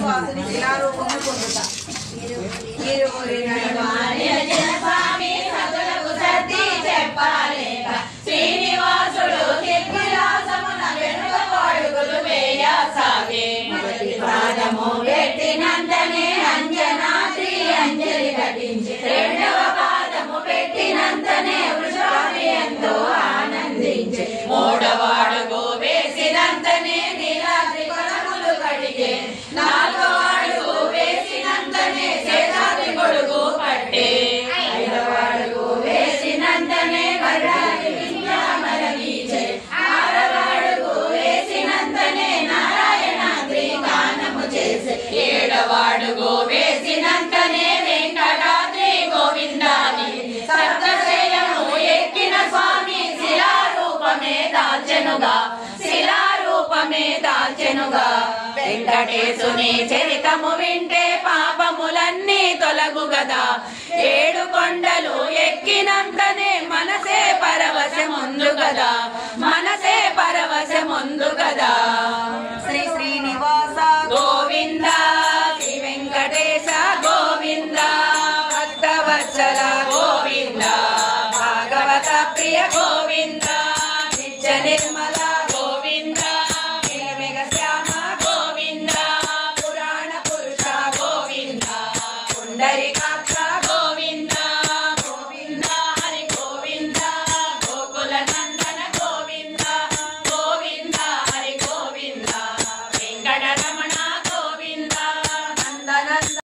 వాసుని శిలారూపమును పొందుతా ఇరువురి స్వామి సతులకు సర్ది చెప్పలేక శ్రీనివాసుడు కిర్మిలాసమున వెనుక అడుగులు వేయసాగే పాదము పెట్టినంతనే అంజనాద్రి అంజలి ఘటించి రెండవ పాదము పెట్టినంతనే వృషామి ఎంతో ఆనందించి మూడవ అడుగు వేసినంతనే నీలాద్రి కొనములు కడిగే నాలుగవ అడుగు వేసినంతనే శేషాద్రి గొడుగు పట్టే ఐదవ అడుగు వేసినంతనే వడ్డాది వింజామర వీచే ఆరవ అడుగు వేసినంతనే నారాయణాద్రి గానము చేసే ఏడవ అడుగు వేసినంతనే వెంకటాద్రి గోవిందాని సప్తశయము ఎక్కిన స్వామి శిలారూపమే దాల్చెనుగా శిలారూపమే దాల్చెనుగా వెంకటేశుని చరితము వింటే పాపములన్నీ తొలగు గదా ఏడు కొండలు ఎక్కినంతనే మనసే పరవశముందు గదా మనసే పరవశముందు గదా శ్రీ శ్రీనివాస గోవింద శ్రీ వెంకటేశ గోవింద భక్తవత్సల గోవింద భాగవత ప్రియ గోవింద నిత్య నిర్మల